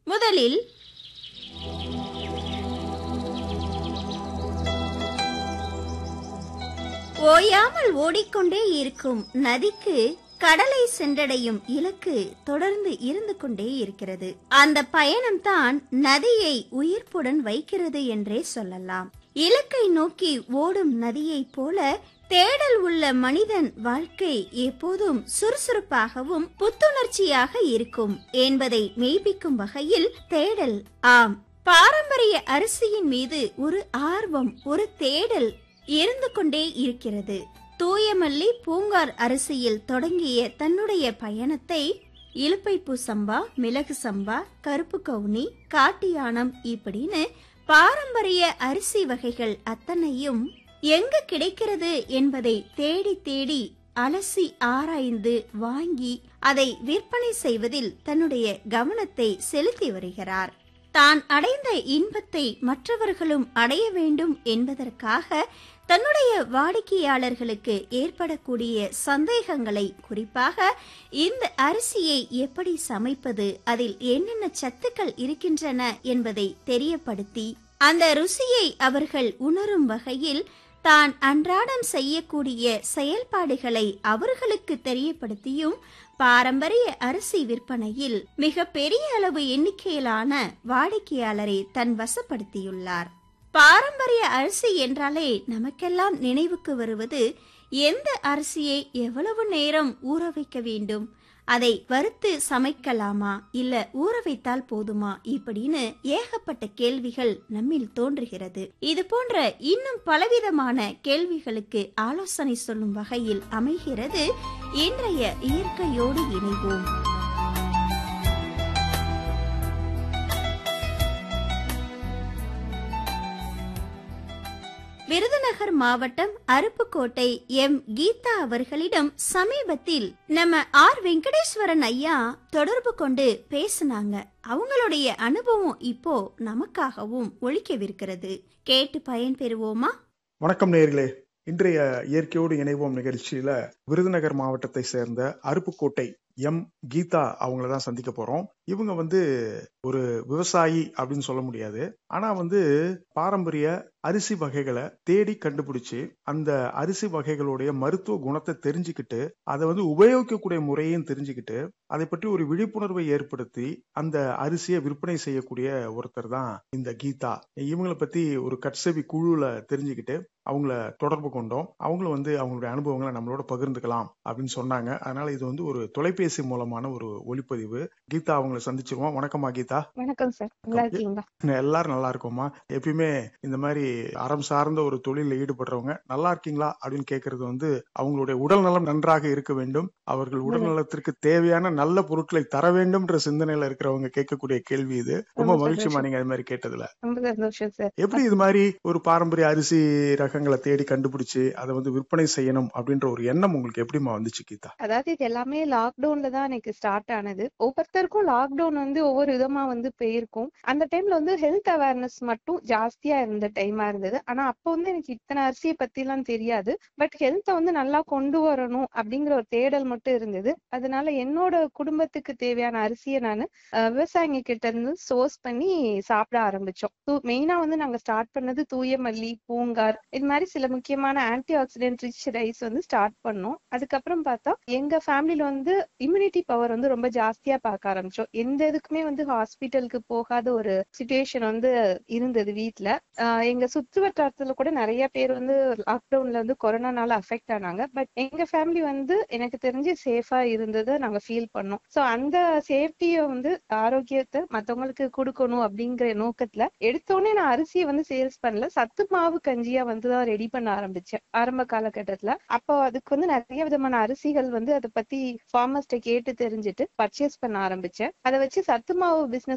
முதலில் ஓயாமல் ஓடிக்கொண்டே இருக்கும் நதிக்கு கடலை சென்றடையும் இலக்கு தொடர்ந்து இருந்து கொண்டே இருக்கிறது அந்த பயணம்தான் நதியை உயிர்ப்புடன் வைக்கிறது என்றே சொல்லலாம் இலக்கை நோக்கி ஓடும் நதியைப் போல தேடல் உள்ள மனிதன் வாழ்க்கை எப்போதும் சுறுசுறுப்பாகவும் புத்துணர்ச்சியாக இருக்கும் என்பதை மெய்ப்பிக்கும் வகையில் தேடல் ஆம் பாரம்பரிய அரிசியின் மீது ஒரு ஆர்வம் ஒரு தேடல் இருந்து கொண்டே இருக்கிறது தூயமல்லி பூங்கார் அரிசியில் தொடங்கிய தன்னுடைய பயணத்தை இலுப்பைப்பூ சம்பா மிளகு சம்பா கருப்பு கவுனி காட்டியானம் இப்படின்னு பாரம்பரிய அரிசி வகைகள் அத்தனையும் எங்கு கிடைக்கிறது என்பதை தேடி தேடி அலசி ஆராய்ந்து வாங்கி அதை விற்பனை செய்வதில் தன்னுடைய கவனத்தை செலுத்தி வருகிறார் தான் அடைந்த இன்பத்தை மற்றவர்களும் அடைய வேண்டும் என்பதற்காக தன்னுடைய வாடிக்கையாளர்களுக்கு ஏற்படக்கூடிய சந்தேகங்களை குறிப்பாக இந்த அரிசியை எப்படி சமைப்பது அதில் என்னென்ன சத்துக்கள் இருக்கின்றன என்பதை தெரியப்படுத்தி அந்த ருசியை அவர்கள் உணரும் வகையில் தான் அன்றாடம் செய்யக்கூடிய செயல்பாடுகளை அவர்களுக்கு தெரியப்படுத்தியும் பாரம்பரிய அரிசி விற்பனையில் மிக பெரிய அளவு எண்ணிக்கையிலான வாடிக்கையாளரை தன் வசப்படுத்தியுள்ளார் பாரம்பரிய அரிசி என்றாலே நமக்கெல்லாம் நினைவுக்கு வருவது எந்த அரிசியை எவ்வளவு நேரம் ஊற வைக்க வேண்டும் அதை வறுத்து சமைக்கலாமா இல்ல ஊற வைத்தால் போதுமா இப்படின்னு ஏகப்பட்ட கேள்விகள் நம்மில் தோன்றுகிறது இது போன்ற இன்னும் பலவிதமான கேள்விகளுக்கு ஆலோசனை சொல்லும் வகையில் அமைகிறது இன்றைய இயற்கையோடு இணைவோம் விருதுநகர் மாவட்டம் அருப்புக்கோட்டை எம் கீதா அவர்களிடம் சமீபத்தில் நம்ம ஆர் வெங்கடேஸ்வரன் ஐயா தொடர்பு கொண்டு பேசினாங்க அவங்களுடைய அனுபவம் இப்போ நமக்காகவும் ஒழிக்கவிருக்கிறது கேட்டு பயன்பெறுவோமா வணக்கம் நேர்களே இன்றைய இயற்கையோடு இணைவோம் நிகழ்ச்சியில விருதுநகர் மாவட்டத்தை சேர்ந்த அருப்புக்கோட்டை எம் கீதா அவங்கள தான் சந்திக்க போறோம் இவங்க வந்து ஒரு விவசாயி அப்படின்னு சொல்ல முடியாது ஆனா வந்து பாரம்பரிய அரிசி வகைகளை தேடி கண்டுபிடிச்சு அந்த அரிசி வகைகளுடைய மருத்துவ குணத்தை தெரிஞ்சுக்கிட்டு அதை வந்து உபயோகிக்கக்கூடிய முறையும் தெரிஞ்சுக்கிட்டு அதை பற்றி ஒரு விழிப்புணர்வை ஏற்படுத்தி அந்த அரிசியை விற்பனை செய்யக்கூடிய ஒருத்தர் தான் இந்த கீதா இவங்களை பத்தி ஒரு கட்சவி குழுல தெரிஞ்சுக்கிட்டு அவங்கள தொடர்பு கொண்டோம் அவங்களும் வந்து அவங்களுடைய அனுபவங்களை நம்மளோட பகிர்ந்துக்கலாம் அப்படின்னு சொன்னாங்க அதனால இது வந்து ஒரு தொலைபேசி மூலமான ஒரு ஒளிப்பதிவு கீதா அவங்களை சந்திச்சிருவோம் வணக்கம்மா கீதா வணக்கம் சார் நல்லா இருக்கீங்களா எல்லாரும் நல்லா இருக்கோமா எப்பயுமே இந்த மாதிரி அறம் சார்ந்த ஒரு தொழில ஈடுபடுறவங்க நல்லா இருக்கீங்களா அப்படின்னு கேட்கறது வந்து அவங்களுடைய உடல் நலம் நன்றாக இருக்க வேண்டும் அவர்கள் உடல் நலத்திற்கு தேவையான நல்ல பொருட்களை தர வேண்டும்ன்ற சிந்தனையில இருக்கிறவங்க கேட்கக்கூடிய கேள்வி இது ரொம்ப ரொம்ப மகிழ்ச்சிமா சந்தோஷம். நீங்க அது மாதிரி கேட்டதுல ரொம்ப சந்தோஷம் சார் எப்படி இது மாதிரி ஒரு பாரம்பரிய அரிசி ரகங்களை தேடி கண்டுபிடிச்சு அதை வந்து விற்பனை செய்யணும் அப்படின்ற ஒரு எண்ணம் உங்களுக்கு எப்படிமா வந்துச்சு கீதா அதாவது இது எல்லாமே லாக்டவுன்ல தான் எனக்கு ஸ்டார்ட் ஆனது ஒவ்வொருத்தருக்கும் லாக்டவுன் வந்து ஒவ்வொரு விதமா வந்து போயிருக்கும் அந்த டைம்ல வந்து ஹெல்த் அவேர்னஸ் மட்டும் ஜாஸ்தியா இருந்த டைமா இருந்தது ஆனா அப்ப வந்து எனக்கு இத்தனை அரிசியை பத்தி எல்லாம் தெரியாது பட் ஹெல்த்தை வந்து நல்லா கொண்டு வரணும் அப்படிங்கிற ஒரு தேடல் மட்டும் இருந்தது அதனால என்னோட குடும்பத்துக்கு தேவையான அரிசியை நான் விவசாயிங்க கிட்ட இருந்து சோர்ஸ் பண்ணி சாப்பிட ஆரம்பிச்சோம் மெயினா வந்து நாங்க ஸ்டார்ட் பண்ணது தூய மல்லி பூங்கார் இது மாதிரி சில முக்கியமான ஆன்டி ஆக்சிடென்ட் ரிச் ரைஸ் வந்து ஸ்டார்ட் பண்ணோம் அதுக்கப்புறம் பார்த்தா எங்க ஃபேமிலில வந்து இம்யூனிட்டி பவர் வந்து ரொம்ப ஜாஸ்தியா பார்க்க ஆரம்பிச்சோம் எந்த இதுக்குமே வந்து ஹாஸ்பிட்டலுக்கு போகாத ஒரு சுச்சுவேஷன் வந்து இருந்தது வீட்ல ஆஹ் எங்க சுற்று வட்டாரத்துல கூட நிறைய பேர் வந்து லாக்டவுன்ல வந்து கொரோனானால அஃபெக்ட் ஆனாங்க பட் எங்க ஃபேமிலி வந்து எனக்கு தெரிஞ்சு சேஃபா இருந்ததை நாங்க ஃபீல் பண்ணோம் சோ அந்த சேஃப்டியை வந்து ஆரோக்கியத்தை மத்தவங்களுக்கு கொடுக்கணும் அப்படிங்கிற நோக்கத்துல எடுத்தோடனே நான் அரிசியை வந்து சேல்ஸ் பண்ணல சத்து மாவு கஞ்சியா வந்து தான் ரெடி பண்ண ஆரம்பிச்சேன் ஆரம்ப காலகட்டத்துல அப்போ அதுக்கு வந்து நிறைய விதமான அரிசிகள் வந்து அதை பத்தி ஃபார்மர்ஸ்ட கேட்டு தெரிஞ்சுட்டு பர்ச்சேஸ் பண்ண ஆரம்பிச்சேன் அதை வச்சு சத்து மாவு பிசினஸ்